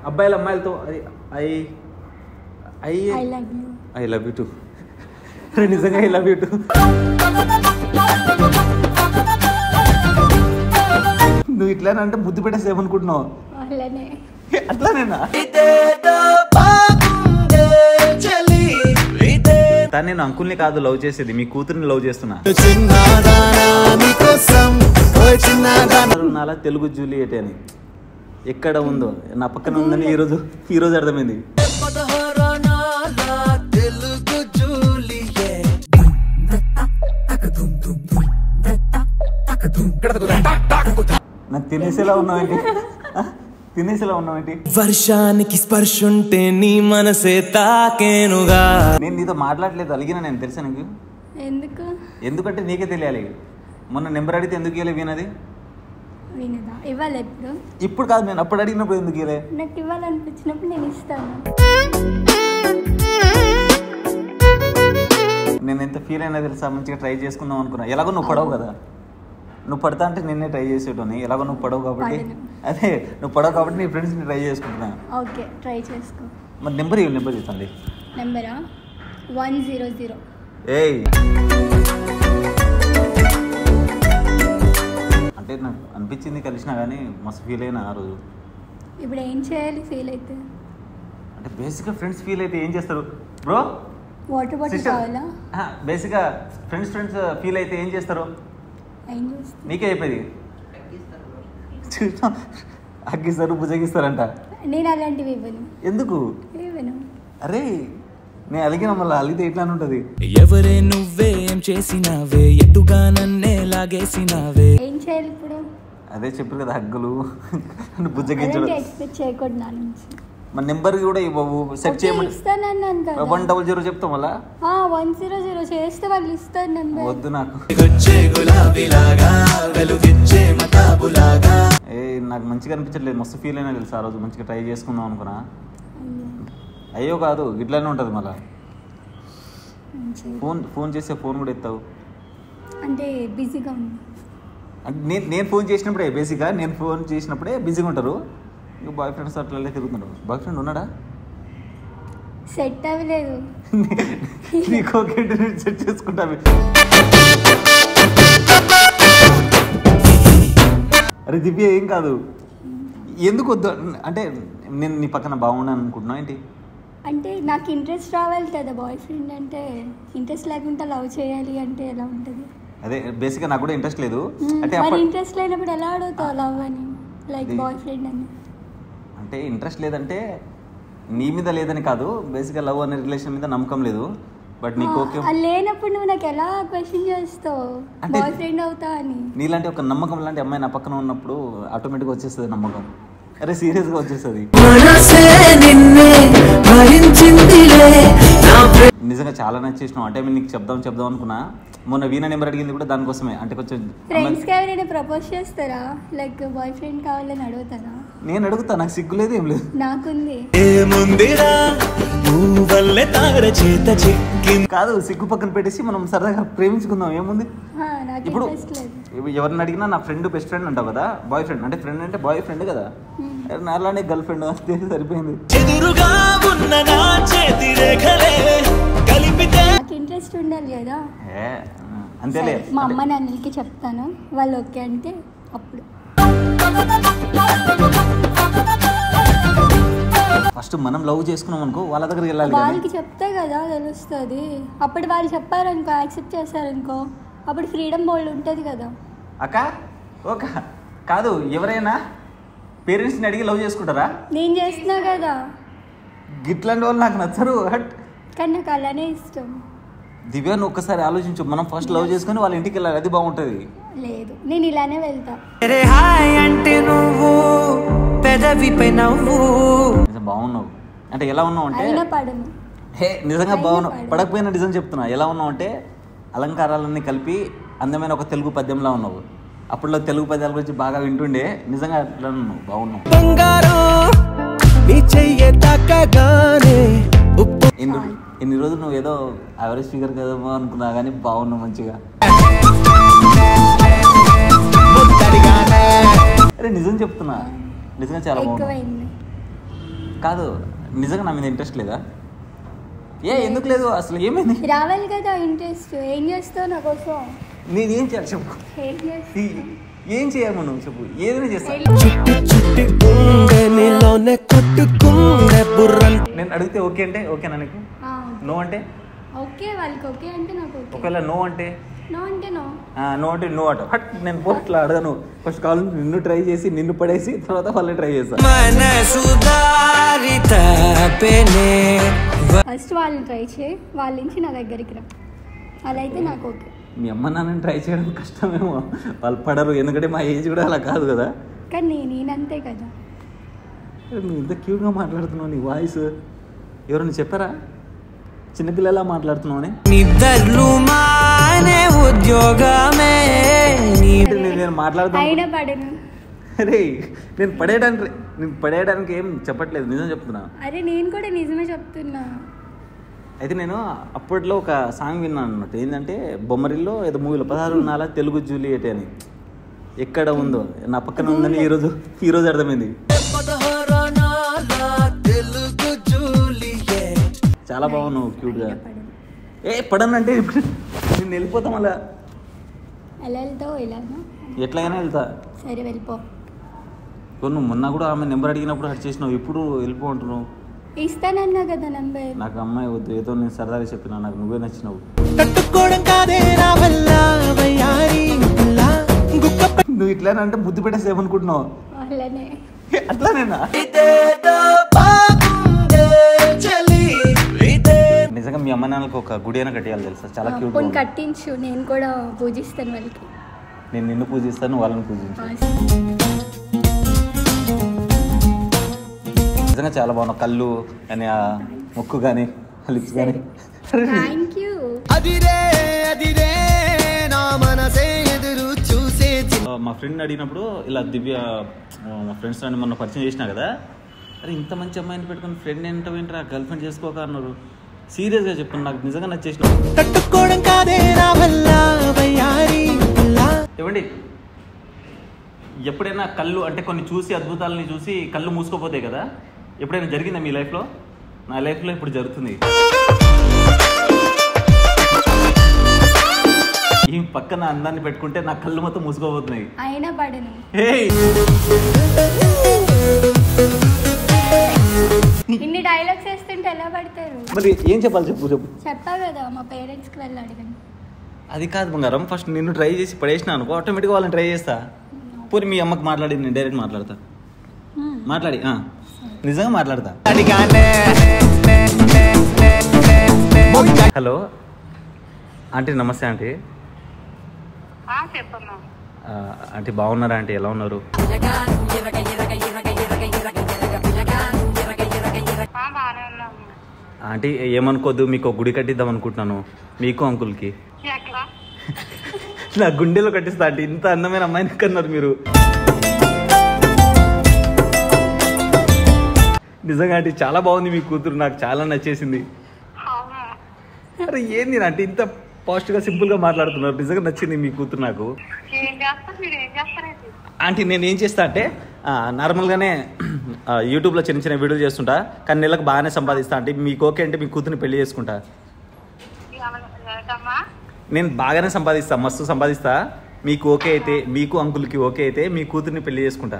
అబ్బాయిలు అమ్మాయిలతో I I I love you I love you too నిజంగా ఐ లవ్ యూ టూ నువ్వు ఇట్లానంటే ముద్దు పెట్టేసేమనుకుంటున్నావు వాళ్ళనే అట్లానేనా తను నేను అంకుల్ని కాదు లవ్ చేసేది మీ కూతుర్ని లవ్ చేస్తున్నా నాలా తెలుగు జూలియట్ అని ఎక్కడ ఉందో నా పక్కన ఉందని ఈ రోజు ఈ రోజు అర్థమైంది నాకు తినేసేలా ఉన్నావేంటి ఆ? తినేసేలా ఉన్నావేంటి వర్షానికి స్పర్శుంటే నీ మనసే తాకేనుగా నేను నీతో మాట్లాడలేదు అలిగిన నేను తెలుసా నీకు ఎందుకు ఎందుకంటే నీకే తెలియాలి మొన్న నెంబర్ అడిగితే ఎందుకు ఇవ్వలే వినది వినదా ఇవ్వాలి ఎప్పుడు ఇప్పుడు కాదు నేను అప్పుడు అడిగినప్పుడు ఎందుకు ఇవ్వలే నాకు ఇవ్వాలనిపించినప్పుడు నేను ఇస్తాను నేను ఎంత ఫీల్ అయినా తెలుసా మంచిగా ట్రై చేసుకుందాం అనుకున్నా ఎలాగో నువ్వు పడవు కదా నువ్వు పడతా అంటే నిన్నే ట్రై చేసేటోని ఎలాగో నువ్వు పడవు కాబట్టి పడను. అదే నువ్వు పడవు కాబట్టి నీ ఫ్రెండ్స్ని ట్రై చేసుకుంటున్నా ఓకే ట్రై చేసుకో మరి నెంబర్ ఇవ్వు నెంబర్ చెప్తాండి నెంబరా వన్ జీరో జీరో ఏయ్ అంటే నాకు అనిపించింది కలిసినా కానీ మస్తు ఫీల్ అయినా ఆ రోజు ఇప్పుడు ఏం చేయాలి ఫీల్ అయితే అంటే బేసిక్గా ఫ్రెండ్స్ ఫీల్ అయితే ఏం చేస్తారు బ్రో వాటర్ బాటిల్ కావాలా బేసిక్గా ఫ్రెండ్స్ ఫ్రెండ్స్ ఫీల్ అయితే ఏం చేస్తారు ఏం చేస్తా నీకే చెప్పేది చూసాం అగ్గిస్తారు భుజగిస్తారంట నేను అలాంటివి ఇవ్వను ఎందుకు ఇవ్వను అరే నేను అలిగిన మళ్ళీ అలిగితే ఇట్లానే ఉంటుంది ఎవరే నువ్వే ఏం చేసినావే ఎటుగా నన్నే లాగేసినావే ఏం చేయాలి ఇప్పుడు అదే చెప్పారు కదా హగ్గులు బుజ్జగించడం అలాంటి ఎక్స్పెక్ట్ చేయకూడదు నా నుంచి మన నెంబర్ కూడా ఇవ్వవు సెట్ ఓకే, చేయమని ఇస్తానన్నాను కదా వన్ డబుల్ జీరో చెప్తాం మళ్ళా వన్ జీరో జీరో చేస్తే వాళ్ళు ఇస్తారు నెంబర్ వద్దు నాకు వచ్చే గులాబీలాగా వెలుగిచ్చే మతాబులాగా ఏ నాకు మంచిగా అనిపించట్లేదు మస్తు ఫీల్ అయినా తెలుసు ఆ రోజు మంచిగా ట్రై చేసుకుందాం అనుకున్నా అయ్యో కాదు ఇట్లానే ఉంటుంది మళ్ళా ఫోన్ ఫోన్ చేస్తే ఫోన్ కూడా ఎత్తావు అంటే బిజీగా ఉంది అంటే నేను నేను ఫోన్ చేసినప్పుడే బేసిక్గా నేను ఫోన్ చేసినప్పుడే బిజీగా ఉంటారు ఇంకా బాయ్ ఫ్రెండ్స్ అట్లా తిరుగుతుంటారు బాయ్ ఫ్రెండ్ ఉన్నాడా సెట్ అవ్వలేదు నీకు ఓకే సెట్ చేసుకుంటా అరే దివ్య ఏం కాదు ఎందుకు వద్దు అంటే నేను నీ పక్కన బాగున్నాను అనుకుంటున్నా ఏంటి అంటే నాకు ఇంట్రెస్ట్ రావాలి కదా బాయ్ ఫ్రెండ్ అంటే ఇంట్రెస్ట్ లేకుండా లవ్ చేయాలి అంటే ఎలా ఉంటుంది అదే బేసిక్గా నాకు కూడా ఇంట్రెస్ట్ లేదు మ్మ్. అంటే మరి అప్పటి ఇంట్రెస్ట్ లేనప్పుడు ఎలా అడుగుతావు లవ్ అని లైక్ అది- బాయ్ ఫ్రెండ్ అని అంటే ఇంట్రెస్ట్ లేదంటే నీ మీద లేదని కాదు బేసిక్గా లవ్ అనే రిలేషన్ మీద నమ్మకం లేదు బట్ నీకు ఓకే ఆ, లేనప్పుడు నువ్వు నాకు ఎలా క్వశ్చన్ చేస్తావు అంటే- బాయ్ ఫ్రెండ్ అవుతా అని నీలాంటి ఒక నమ్మకం లాంటి అమ్మాయి నా పక్కన ఉన్నప్పుడు ఆటోమేటిక్గా వచ్చేస్తుంది నమ్మకం అరే సీరియస్గా వచ్చేస్తుంది మనసే నిన్నే భరించిందిలే నా నిజంగా చాలా నచ్చేసినావు అంటే నేను నీకు చెప్దాం చెప్దాం అనుకున్నా మొన్న వీణ నెంబర్ అడిగింది కూడా దానికోసమే అంటే కొంచెం ఫ్రెండ్స్కి ఎవరైనా ప్రపోజ్ చేస్తారా లైక్ బాయ్ ఫ్రెండ్ కావాలని అడుగుతారా నేను అడుగుతా నాకు సిగ్గు లేదు ఏం లేదు నాకుంది ఏముందిరా నువ్వు వల్లే తార చేత చిక్కింది కాదు సిగ్గు పక్కన పెట్టేసి మనం సరదాగా ప్రేమించుకుందాం ఏముంది ఆ, నాకు ఇప్పుడు ఇంట్రెస్ట్ లేదు ఎవ- ఎవరిని అడిగినా నా ఫ్రెండ్ బెస్ట్ ఫ్రెండ్ అంటావు కదా బాయ్ ఫ్రెండ్ అంటే ఫ్రెండ్ అంటే బాయ్ ఫ్రెండ్ కదా అరే నాలానే గర్ల్ ఫ్రెండ్ అంతే సరిపోయింది ఎదురుగా ఉన్న నా చేతి రేఖలే కలిపితే నాకు ఇంట్రెస్ట్ ఉండాలి కదా ఏ అంతేలే సరే, మా అమ్మ నాన్నలకి చెప్తాను వాళ్ళు ఓకే అంటే అప్పుడు ఫస్ట్ మనం లవ్ చేసుకున్నాం అనుకో వాళ్ళ దగ్గరికి వెళ్ళాలి కానీ వాళ్ళకి చెప్తే కదా తెలుస్తుంది అప్పుడు వాళ్ళు చెప్పారనుకో యాక్సెప్ట్ చేశారనుకో అప్పుడు ఫ్రీడమ్ బోల్డ్ ఉంటుంది కదా అక్క ఓక కాదు ఎవరైనా పేరెంట్స్ని అడిగి లవ్ చేసుకుంటారా నేను చేస్తున్నా కదా గిట్లాంటి వాళ్ళు నాకు నచ్చరు హట్ కానీ నాకు అలానే ఇష్టం దివ్య నువ్వు ఒక్కసారి ఆలోచించు మనం ఫస్ట్ లవ్ చేసుకొని వాళ్ళ ఇంటికి వెళ్ళాలి అది బాగుంటుంది లేదు నేను ఇలానే వెళ్తా రే హాయ్ అంటే నువ్వు పెదవిపై నవ్వు నిజం బాగున్నావు అంటే ఎలా ఉన్నావు అంటే అయినా పడను హే నిజంగా అయినా బాగున్నావు పడను. పడకపోయినా నిజం చెప్తున్నా ఎలా ఉన్నావు అంటే అలంకారాలన్నీ కలిపి అందమైన ఒక తెలుగు పద్యంలా ఉన్నావు అప్పట్లో తెలుగు పద్యాల గురించి బాగా వింటుండే నిజంగా అట్లా ఉన్నావు బాగున్నావు బంగారం నీ చెయ్యి తాకగానే ఉప్పు ఇన్ని ఇన్ని రోజులు నువ్వు ఏదో యావరేజ్ ఫిగర్ కదమో అనుకున్నా కానీ బాగున్నావు మంచిగా ముద్దడిగానే అరే నిజం చెప్తున్నా నిజంగా చాలా బాగున్నావు ఎక్కువైంది కాదు నిజంగా నా మీద ఇంట్రెస్ట్ లేదా ఏ ఎందుకు లేదు అసలు ఏమైంది రావాలి కదా ఇంట్రెస్ట్ ఏం చేస్తావు నా కోసం నేను ఏం చేయాలి చెప్పు ఏం చేస్తావు ఈ- ఏం చేయాలి నువ్వు చెప్పు ఏదైనా చేస్తా చుట్టి చుట్టి గుండెనిలోనే కొట్టుకుండే బుర్రన్ నేను అడిగితే ఓకే అంటే ఓకేనా నీకు ఆ, నో అంటే ఓకే వాళ్ళకి ఓకే అంటే నాకు ఓకే ఒకవేళ నో అంటే నో అంటే నో ఆ, నో అంటే నో అట హట్ నేను పోట్లా అడగను ఫస్ట్ కాల్ నిన్ను ట్రై చేసి నిన్ను పడేసి తర్వాత వాళ్ళని ట్రై చేస్తా మనసు దారి తప్పేనే ఫస్ట్ వాళ్ళని ట్రై చేయి వాళ్ళ నుంచి నా దగ్గరికి రా అలా అయితే నాకు ఓకే మీ అమ్మ నాన్నని ట్రై చేయడం కష్టమేమో వాళ్ళు పడరు ఎందుకంటే మా ఏజ్ కూడా అలా కాదు కదా కానీ నేను నేనంతే కదా నువ్వు ఇంత క్యూట్గా మాట్లాడుతున్నావు నీ వాయిస్ ఎవరైనా చెప్పారా చిన్నపిల్లలా మాట్లాడుతున్నావు అని నిద్రలు మానే ఉద్యోగమే నీ ఏంటి నేను- నేను మాట్లాడుతాను అయినా పడను అరే నేను పడేయడానికి నేను పడేయడానికి ఏం చెప్పట్లేదు నిజం చెప్తున్నా అరే నేను కూడా నిజమే చెప్తున్నా అయితే నేను అప్పట్లో ఒక సాంగ్ విన్నాను అన్నట్టు ఏంటంటే బొమ్మరిల్లో ఏదో మూవీలో పదహారు నాల తెలుగు జూలియట్ అని ఎక్కడ ఉందో నా పక్కన ఉందని ఈరోజు ఈరోజు అర్థమైంది తెలుగు జూలియట్ చాలా బాగున్నావు క్యూట్గా అయినా పడను ఏ పడనంటే ఇప్పుడు నేను వెళ్ళిపోతాం అలా ఎలా వెళ్తావు ఎలానో ఎట్లయినా వెళ్తా సరే వెళ్ళిపో కొన్ని మొన్న కూడా ఆమె నెంబర్ అడిగినప్పుడు హట్ చేసినావు ఇప్పుడు వెళ్ళిపో అంటున్నావు ఇస్తానన్నా కదా నంబర్ నాకు అమ్మాయి వద్దు ఏదో నేను సరదాగా చెప్పినా నాకు నువ్వే నచ్చినావు తట్టుకోవడం కాదే నా వల్ల వయ్యారి పిల్ల. గుక్క నువ్వు ఇట్లానంటే బుద్ధి పెట్టేసి ఏమనుకుంటున్నావు వాళ్ళనే అట్లానేనా ఇదేదో బాగుందే చలి. ఇదే నిజంగా మీ అమ్మ నాన్నలకు ఒక గుడి అయినా కట్టేయాలి తెలుసా చాలా క్యూట్ పోనీ కట్టించు నేను కూడా పూజిస్తాను వాళ్ళకి నేను నిన్ను పూజిస్తాను వాళ్ళని పూజించు నిజంగా చాలా బాగున్నావు కళ్ళు కానీ ఆ ముక్కు కానీ లిప్స్ కానీ థ్యాంక్ యూ అదిరే అదిరే నా మనసే ఎదురు చూసే చి- మా ఫ్రెండ్ అడిగినప్పుడు ఇలా దివ్య ఆ, మా ఫ్రెండ్స్ అని మొన్న పరిచయం చేసినా కదా అరే ఇంత మంచి అమ్మాయిని పెట్టుకుని ఫ్రెండ్ ఏంటో ఏంటరా గర్ల్ ఫ్రెండ్ చేసుకోక అన్నారు సీరియస్గా చెప్తున్నా నాకు నిజంగా నచ్చేసిన తట్టుకోవడం కాదే నా వల్ల వయ్యారి పిల్ల. ఏమండి ఎప్పుడైనా కళ్ళు అంటే కొన్ని చూసి అద్భుతాలని చూసి కళ్ళు మూసుకోపోతాయి కదా ఎప్పుడైనా జరిగిందా మీ లైఫ్లో నా లైఫ్లో ఇప్పుడు జరుగుతుంది ఈ పక్కన అందాన్ని పెట్టుకుంటే నా కళ్ళు మొత్తం మూసుకోబోతున్నాయి అయినా పడను ఏయ్! ఇన్ని డైలాగ్స్ వేస్తుంటే ఎలా పడతారు మరి ఏం చెప్పాలి చెప్పు చెప్పు చెప్పా కదా మా పేరెంట్స్కి వెళ్ళి అడగండి అది కాదు బంగారం ఫస్ట్ నిన్ను ట్రై చేసి పడేసిన అనుకో ఆటోమేటిక్గా వాళ్ళని ట్రై చేస్తా పోనీ మీ అమ్మకి మాట్లాడి నేను డైరెక్ట్ మాట్లాడతా Hmm. మాట్లాడి ఆ. నిజంగా మాట్లాడతా అడిగానే హలో ఆంటీ నమస్తే ఆంటీ ఆ, చెప్పమ్మా ఆ, ఆంటీ బాగున్నారా ఆంటీ ఎలా ఉన్నారు ఆ, బాగానే ఉన్నాము ఆంటీ ఏమనుకోద్దు మీకు ఒక గుడి కట్టిద్దాం అనుకుంటున్నాను మీకు అంకుల్కి ఎక్కడ నా గుండెలో కట్టిస్తా ఆంటీ ఇంత అందమైన అమ్మాయిని కన్నారు మీరు నిజంగా ఆంటీ చాలా బాగుంది మీ కూతురు నాకు చాలా నచ్చేసింది అవును అరే ఏంది ఆంటీ ఇంత పాజిటివ్గా సింపుల్గా మాట్లాడుతున్నారు నిజంగా నచ్చింది మీ కూతురు నాకు ఏం చేస్తారు మీరు ఏం చేస్తారేంటి ఆంటీ నేను ఏం చేస్తా అంటే ఆ, నార్మల్గానే ఆ, యూట్యూబ్లో చిన్న చిన్న వీడియోలు చేస్తుంటా కానీ నెలకు బాగానే సంపాదిస్తా అంటే మీకు ఓకే అంటే మీ కూతుర్ని పెళ్లి చేసుకుంటా ఏంటమ్మా నేను బాగానే సంపాదిస్తా మస్తు సంపాదిస్తా మీకు ఓకే అయితే మీకు అంకుల్కి ఓకే అయితే మీ కూతుర్ని పెళ్లి చేసుకుంటా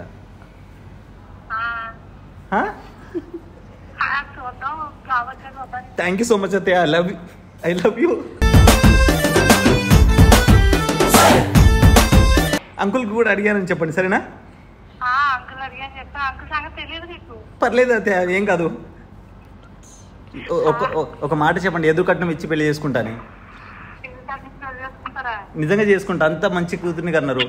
ఆ, ఆ, చూద్దాం కావచ్చు చూద్దాం థ్యాంక్ యూ సో మచ్ అత్తయ్య I love you I love you అంకుల్కి కూడా అడిగానని చెప్పండి సరేనా ఆ, అంకుల్ అడిగాను చెప్పా అంకుల్ సంగతి తెలియదు నీకు పర్లేదు అత్తయ్య ఏం కాదు ఒ- ఒక ఒ- ఒక మాట చెప్పండి ఎదురు కట్నం ఇచ్చి పెళ్లి చేసుకుంటాను ఎందుకు తగ్గించి చేసుకుంటారా నిజంగా చేసుకుంటా అంత మంచి కూతుర్ని కన్నారు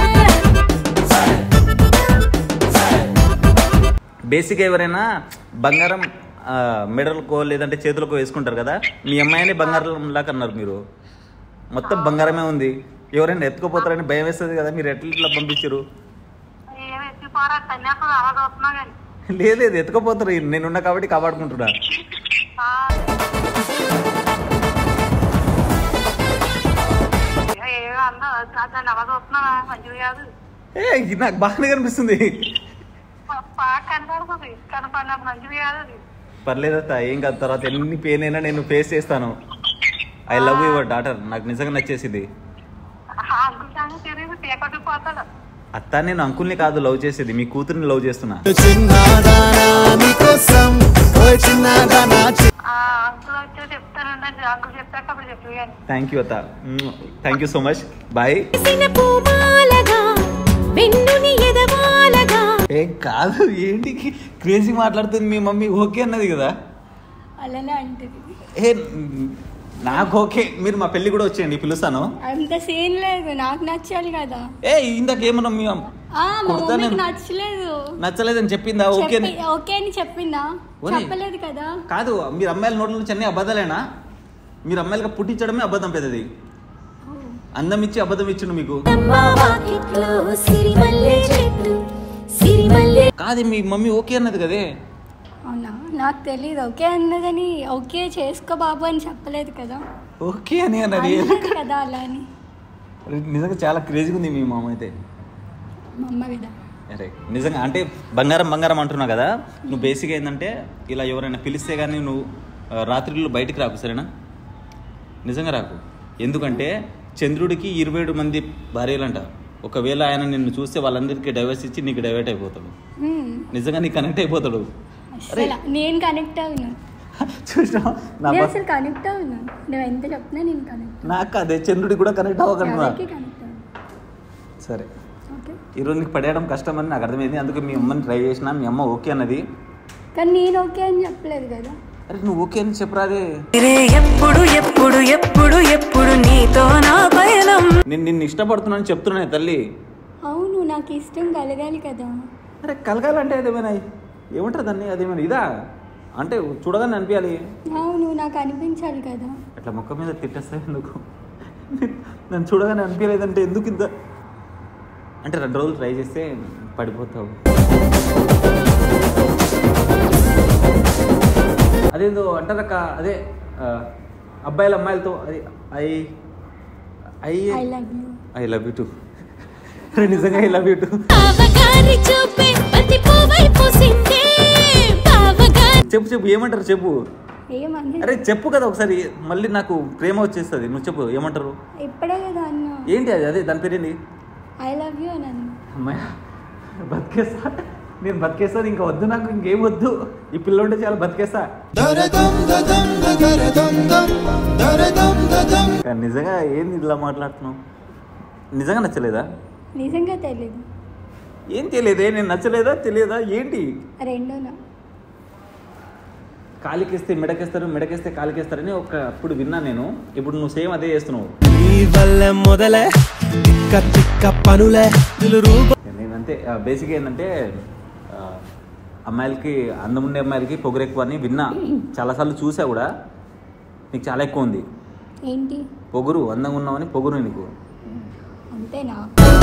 బేసిక్గా ఎవరైనా బంగారం ఆ, మెడలకో లేదంటే చేతులకో వేసుకుంటారు కదా మీ అమ్మాయిని బంగారం లాగా అన్నారు మీరు మొత్తం బంగారమే ఉంది ఎవరైనా ఎత్తుకుపోతారని భయం వేస్తుంది కదా మీరు ఎట్లా ఇట్లా పంపించారు ఏం ఎత్తిపోరా కన్యాకులు అలా చూస్తున్నా కానీ లేదు లేదు ఎత్తుకుపోతారు నేనున్నా కాబట్టి కాపాడుకుంటున్నా ఆ. ఏమో అందరూ దాన్ని అలా చూస్తున్నావా మంచిది కాదు ఏ ఇది నాకు బాగానే కనిపిస్తుంది బాగా కనపడుతుంది కనపడిన మంచిది కాదు అది పర్లేదు అత్త ఏం కాదు తర్వాత ఎన్ని పెయిన్ అయినా నేను ఫేస్ చేస్తాను ఐ లవ్ యువర్ డాటర్ నాకు నిజంగా నచ్చేసింది ఆ అంకుల్ సంగతి తెలియదు తీయకొట్టు పోతాడు అత్త నేను అంకుల్ని కాదు లవ్ చేసేది మీ కూతుర్ని లవ్ చేస్తున్నా ఆ అంకుల్ వచ్చి చెప్తానండి అంకుల్ చెప్తాక అప్పుడు చెప్పు కానీ థ్యాంక్ యూ అత్త thank you so much bye చేసిన పూమాలగా వెన్నుని ఎదవాలగా ఏ కాదు ఏంటి క్రేజీ మాట్లాడుతుంది మీ మమ్మీ ఓకే అన్నది కదా అలానే అంటది ఏ నాకు ఓకే మీరు మా పెళ్ళి కూడా వచ్చేయండి పిలుస్తాను అంత సీన్ లేదు నాకు నచ్చాలి కదా ఏ ఇందాక ఏమన్నా మీ అమ్మ- ఆ మా కుడతా మమ్మీకి నేను. నచ్చలేదు నచ్చలేదని చెప్పిందా ఓకే అని చెప్పి- ఓకే అని చెప్పిందా ఓని. చెప్పలేదు కదా కాదు మీరు అమ్మాయిల నోట్ల నుంచి అన్ని అబద్ధాలేనా మీరు అమ్మాయిలుగా పుట్టించడమే అబద్ధం పెద్దది అందం ఇచ్చి అబద్ధం ఇచ్చిండు మీకు మా వాకిట్లో సిరిమల్లె చెట్టు సిరిమల్లె కాదు మీ మమ్మీ ఓకే అన్నది కదే అవునా నాకు తెలియదు ఓకే అన్నదని ఓకే చేసుకో బాబు అని చెప్పలేదు కదా ఓకే అని అన్నది అన్నది కదా అలా అని నిజంగా చాలా క్రేజీగా ఉంది మీ మామ అయితే మా అమ్మ కదా అరే నిజంగా అంటే బంగారం బంగారం అంటున్నావు కదా నువ్వు బేసిక్ ఏంటంటే ఇలా ఎవరైనా పిలిస్తే కానీ నువ్వు ఆ, రాత్రిళ్ళు బయటికి రాకు సరేనా నిజంగా రాకు ఎందుకంటే చంద్రుడికి ఇరవై ఏడు మంది భార్యలంట ఒకవేళ ఆయన నిన్ను చూస్తే వాళ్ళందరికీ డైవర్స్ ఇచ్చి నీకు డైవర్ట్ అయిపోతాడు హ్మ్. నిజంగా నీకు కనెక్ట్ అయిపోతాడు అరే అసలు నేను కనెక్ట్ అవును చూసినా నా నేను బస్ అసలు కనెక్ట్ అవును నువ్వు ఎంత చెప్పినా నేను కనెక్ట్ నాకు అదే చంద్రుడికి కూడా కనెక్ట్ అవ్వకుండా ఎవరికి కనెక్ట్ అవును సరే ఓకే ఈరోజు నీకు పడేయడం కష్టం అని నాకు అర్థమైంది అందుకే మీ అమ్మని ట్రై చేసిన మీ అమ్మ ఓకే అన్నది కానీ నేను ఓకే అని చెప్పలేదు కదా అరే నువ్వు ఓకే అని చెప్పరాదే ఎప్పుడు ఎప్పుడు ఎప్పుడు ఎప్పుడు నీతో నా పయనం నేను నిన్ను ఇష్టపడుతున్నాను చెప్తున్నాను తల్లి అవును నాకు ఇష్టం కలగాలి కదా అరే కలగాలంటే అదేమైనా ఏమంటారు దాన్ని అదేమైనా ఇదా అంటే చూడగానే అనిపించాలి అవును నాకు అనిపించాలి కదా అట్లా మొక్క మీద తిట్టేస్తా ఎందుకు నన్ను చూడగానే అనిపించలేదంటే ఎందుకు ఇంత అంటే రెండు రోజులు ట్రై చేస్తే పడిపోతావు అదేందో అంటారక్క అదే ఆ, అబ్బాయిల అమ్మాయిలతో అది I I I love you I love you too నిజంగా ఐ లవ్ యూ టూ బావగారి చూపే ప్రతి పువ్వై పూసిందే బావగారి చెప్పు చెప్పు ఏమంటారు చెప్పు ఏమని అరే చెప్పు కదా ఒకసారి మళ్ళీ నాకు ప్రేమ వచ్చేస్తుంది నువ్వు చెప్పు ఏమంటారు ఇప్పుడే కదా అన్న ఏంటి అది అదే దాని పేరేంటి ఐ లవ్ యూ అని అన్న అమ్మాయి బతికేస్తా నేను బతికేస్తాను ఇంకా వద్దు నాకు ఇంకేం వద్దు ఈ పిల్ల ఉంటే చాలా బతికేస్తా కానీ నిజంగా ఏంది ఇలా మాట్లాడుతున్నావు నిజంగా నచ్చలేదా నిజంగా తెలీదు ఏం తెలియదే నేను నచ్చలేదా తెలియదా ఏంటి రెండోనా కాలికేస్తే మెడకేస్తారు మెడకేస్తే కాలికేస్తారని ఒక అప్పుడు విన్నా నేను ఇప్పుడు నువ్వు సేమ్ అదే చేస్తున్నావు నీ వల్ల మొదలే తిక్క తిక్క పనులే రూప నేనంతే బేసిక్ ఏంటంటే ఆ, అమ్మాయిలకి అందం ఉండే అమ్మాయిలకి పొగరు ఎక్కువ అని విన్నా చాలాసార్లు చూసా కూడా నీకు చాలా ఎక్కువ ఉంది ఏంటి పొగురు అందంగా ఉన్నావని పొగురు నీకు అంతేనా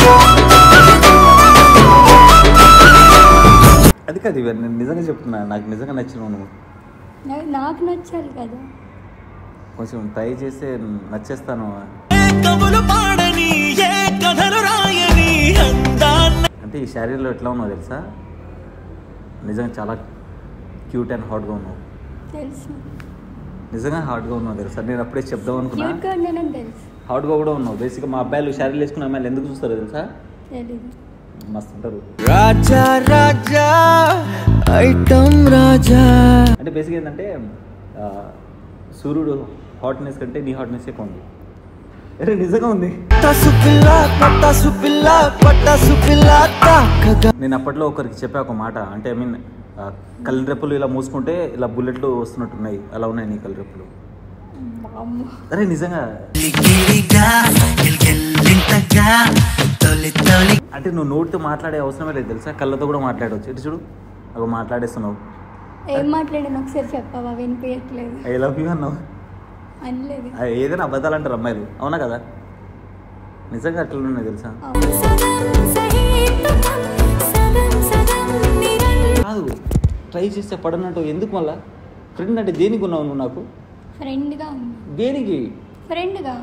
అది కాదు ఇవన్నీ నేను నిజంగా చెప్తున్నా నాకు నిజంగా నచ్చినావు నువ్వు నా- నాకు నచ్చాలి కదా కొంచెం ట్రై చేస్తే నచ్చేస్తాను కవులు పాడని ఏ కథలు రాయని అందాన్న అంటే ఈ శారీలో ఎట్లా ఉన్నావు తెలుసా నిజంగా చాలా క్యూట్ అండ్ హాట్గా ఉన్నావు తెలుసు నిజంగా హాట్గా ఉన్నావు తెలుసా నేను అప్పుడే చెప్దాం అనుకున్నా క్యూట్గా ఉన్నానని తెలుసు హాట్గా కూడా ఉన్నావు బేసిక్గా మా అబ్బాయిలు శారీలు వేసుకున్న అమ్మాయిలు ఎందుకు చూస్తారు తెలుసా తెలీదు మస్తు ఉంటారు రాజా రాజా ఐటమ్ రాజా అంటే బేసిక్ ఏంటంటే ఆ, సూర్యుడు హాట్నెస్ కంటే నీ హాట్నెస్ ఎక్కువ ఉంది అరే నిజంగా ఉంది పటాసు పిల్ల పటాసు పిల్ల పటాసు పిల్ల తాకగా నేను అప్పట్లో ఒకరికి చెప్పా ఒక మాట అంటే ఐ మీన్ కళ్ళు రెప్పులు ఇలా మూసుకుంటే ఇలా బుల్లెట్లు వస్తున్నట్టున్నాయి అలా ఉన్నాయి నీ కళ్ళు రెప్పులు అమ్మ అరే నిజంగా గిలిగిలిగా గిలిగిలింతగా తొలి తొలి అంటే నువ్వు నోటితో మాట్లాడే అవసరమే లేదు తెలుసా కళ్ళతో కూడా మాట్లాడవచ్చు ఇటు చూడు అవి మాట్లాడేస్తున్నావు ఏం మాట్లాడాను ఒకసారి చెప్పావా వినిపించట్లేదు ఐ లవ్ యూ అన్నావు అనలేదు ఆ, ఏదైనా అబద్ధాలు అంటారు అమ్మాయిలు అవునా కదా నిజంగా అట్లా ఉన్నాయి తెలుసా సగం సహితం సగం సగం నిరంతరం కాదు ట్రై చేస్తే పడనట్టు ఎందుకు మళ్ళా ఫ్రెండ్ అంటే దేనికి ఉన్నావు నువ్వు నాకు ఫ్రెండ్గా ఉంది దేనికి ఫ్రెండ్గా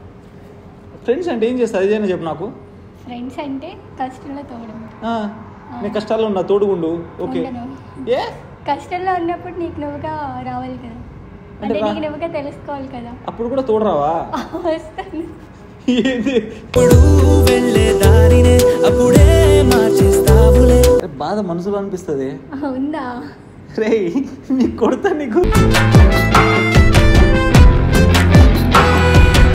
ఫ్రెండ్స్ అంటే ఏం చేస్తారు అదేనా చెప్పు నాకు ఫ్రెండ్స్ అంటే కష్టంలో తోడు ఆ, నీ కష్టాల్లో ఉన్నా తోడుగుండు ఓకే ఉండను. ఏ కష్టంలో ఉన్నప్పుడు నీకు నువ్వుగా రావాలి కదా అంటే అంటే రా- నీకు నువ్వుగా తెలుసుకోవాలి కదా అప్పుడు కూడా తోడురావా వస్తాను ఏంది ఇప్పుడు వెళ్ళే దారినే అప్పుడే మార్చేస్తావులే అరే, బాధ మనసులో అనిపిస్తుంది ఉందా రేయ్ నీకు కొడతా నీకు